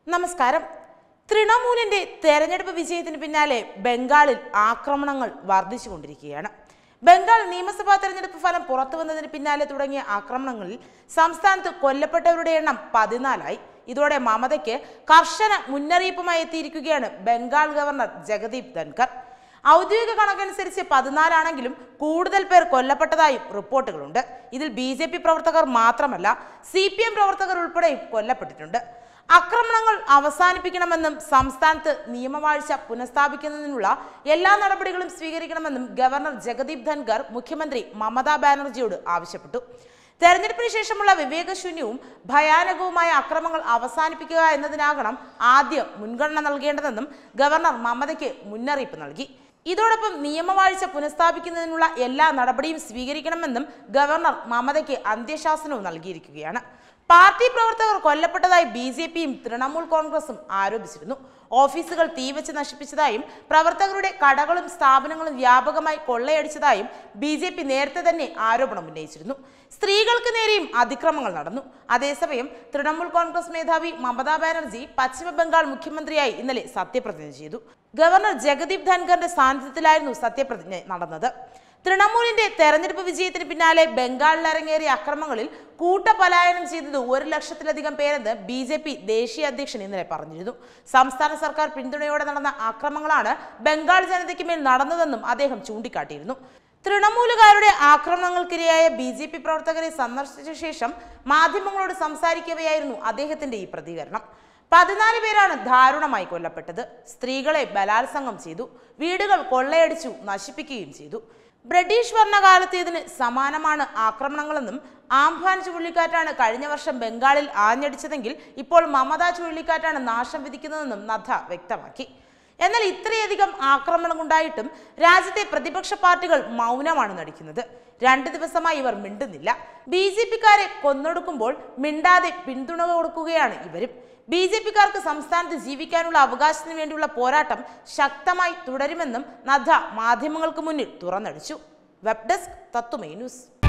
നമസ്കാരം തൃണമൂലിന്റെ തെരഞ്ഞെടുപ്പ് വിജയത്തിന് പിന്നാലെ ബംഗാളിൽ ആക്രമണങ്ങൾ വർദ്ധിച്ചുകൊണ്ടിരിക്കുകയാണ് ബംഗാൾ നിയമസഭാ തെരഞ്ഞെടുപ്പ് ഫലം പുറത്തു വന്നതിന് പിന്നാലെ തുടങ്ങിയ ആക്രമണങ്ങളിൽ സംസ്ഥാനത്ത് കൊല്ലപ്പെട്ടവരുടെ എണ്ണം പതിനാലായി ഇതോടെ മമതയ്ക്ക് കർശന മുന്നറിയിപ്പുമായി എത്തിയിരിക്കുകയാണ് ബംഗാൾ ഗവർണർ ജഗദീപ് ധൻകർ ഔദ്യോഗിക കണക്കനുസരിച്ച് പതിനാലാണെങ്കിലും കൂടുതൽ പേർ കൊല്ലപ്പെട്ടതായും റിപ്പോർട്ടുകളുണ്ട് ഇതിൽ ബി ജെ പി പ്രവർത്തകർ മാത്രമല്ല സി പി എം പ്രവർത്തകർ ഉൾപ്പെടെയും കൊല്ലപ്പെട്ടിട്ടുണ്ട് ആക്രമണങ്ങൾ അവസാനിപ്പിക്കണമെന്നും സംസ്ഥാനത്ത് നിയമവാഴ്ച പുനഃസ്ഥാപിക്കുന്നതിനുള്ള എല്ലാ നടപടികളും സ്വീകരിക്കണമെന്നും ഗവർണർ ജഗദീപ് ധൻഖർ മുഖ്യമന്ത്രി മമതാ ബാനർജിയോട് ആവശ്യപ്പെട്ടു തെരഞ്ഞെടുപ്പിന് ശേഷമുള്ള വിവേകശൂന്യവും ഭയാനകവുമായ അക്രമങ്ങൾ അവസാനിപ്പിക്കുക എന്നതിനാകണം ആദ്യം മുൻഗണന നൽകേണ്ടതെന്നും ഗവർണർ മമതയ്ക്ക് മുന്നറിയിപ്പ് നൽകി ഇതോടൊപ്പം നിയമവാഴ്ച പുനഃസ്ഥാപിക്കുന്നതിനുള്ള എല്ലാ നടപടിയും സ്വീകരിക്കണമെന്നും ഗവർണർ മമതയ്ക്ക് അന്ത്യശാസനവും നൽകിയിരിക്കുകയാണ് പാർട്ടി പ്രവർത്തകർ കൊല്ലപ്പെട്ടതായി ബി ജെ പിയും തൃണമൂൽ കോൺഗ്രസും ആരോപിച്ചിരുന്നു ഓഫീസുകൾ തീവച്ച് നശിപ്പിച്ചതായും പ്രവർത്തകരുടെ കടകളും സ്ഥാപനങ്ങളും വ്യാപകമായി കൊള്ളയടിച്ചതായും ബി ജെ പി നേരത്തെ തന്നെ ആരോപണം ഉന്നയിച്ചിരുന്നു സ്ത്രീകൾക്ക് നേരെയും അതിക്രമങ്ങൾ നടന്നു അതേസമയം തൃണമൂൽ കോൺഗ്രസ് മേധാവി മമതാ ബാനർജി പശ്ചിമ ബംഗാൾ മുഖ്യമന്ത്രിയായി ഇന്നലെ സത്യപ്രതിജ്ഞ ചെയ്തു ഗവർണർ ജഗദീപ് ധൻഖറിന്റെ സാന്നിധ്യത്തിലായിരുന്നു സത്യപ്രതിജ്ഞ നടന്നത് തൃണമൂലിന്റെ തെരഞ്ഞെടുപ്പ് വിജയത്തിന് പിന്നാലെ ബംഗാളിൽ അരങ്ങേറിയ അക്രമങ്ങളിൽ കൂട്ടപലായനം ചെയ്തത് ഒരു ലക്ഷത്തിലധികം പേരെന്ന് ബി ജെ പി ദേശീയ അധ്യക്ഷൻ ഇന്നലെ പറഞ്ഞിരുന്നു സംസ്ഥാന സർക്കാർ പിന്തുണയോടെ നടന്ന ആക്രമണങ്ങളാണ് ബംഗാൾ ജനതയ്ക്ക് മേൽ നടന്നതെന്നും അദ്ദേഹം ചൂണ്ടിക്കാട്ടിയിരുന്നു തൃണമൂലുകാരുടെ ആക്രമണങ്ങൾക്കിരയായ ബി ജെ പി പ്രവർത്തകരെ സന്ദർശിച്ച ശേഷം മാധ്യമങ്ങളോട് സംസാരിക്കവെയായിരുന്നു അദ്ദേഹത്തിന്റെ ഈ പ്രതികരണം പതിനാല് പേരാണ് ദാരുണമായി കൊല്ലപ്പെട്ടത് സ്ത്രീകളെ ബലാത്സംഗം ചെയ്തു വീടുകൾ കൊള്ളയടിച്ചു നശിപ്പിക്കുകയും ചെയ്തു ബ്രിട്ടീഷ് ഭരണകാലത്തേതിന് സമാനമാണ് ആക്രമണങ്ങളെന്നും ആംഫാൻ ചുഴലിക്കാറ്റാണ് കഴിഞ്ഞ വർഷം ബംഗാളിൽ ആഞ്ഞടിച്ചതെങ്കിൽ ഇപ്പോൾ മമത ചുഴലിക്കാറ്റാണ് നാശം വിധിക്കുന്നതെന്നും നദ്ദ വ്യക്തമാക്കി എന്നാൽ ഇത്രയധികം ആക്രമണം ഉണ്ടായിട്ടും രാജ്യത്തെ പ്രതിപക്ഷ പാർട്ടികൾ മൗനമാണ് നടിക്കുന്നത് രണ്ട് ദിവസമായി ഇവർ മിണ്ടുന്നില്ല ബി ജെ പിക്കാരെ കൊന്നൊടുക്കുമ്പോൾ മിണ്ടാതെ പിന്തുണ കൊടുക്കുകയാണ് ഇവരും ബി ജെ പിക്കാർക്ക് സംസ്ഥാനത്ത് ജീവിക്കാനുള്ള അവകാശത്തിന് വേണ്ടിയുള്ള പോരാട്ടം ശക്തമായി തുടരുമെന്നും നദ്ദ മാധ്യമങ്ങൾക്ക് മുന്നിൽ തുറന്നടിച്ചു വെബ് ഡെസ്ക് തത്തുമേ ന്യൂസ്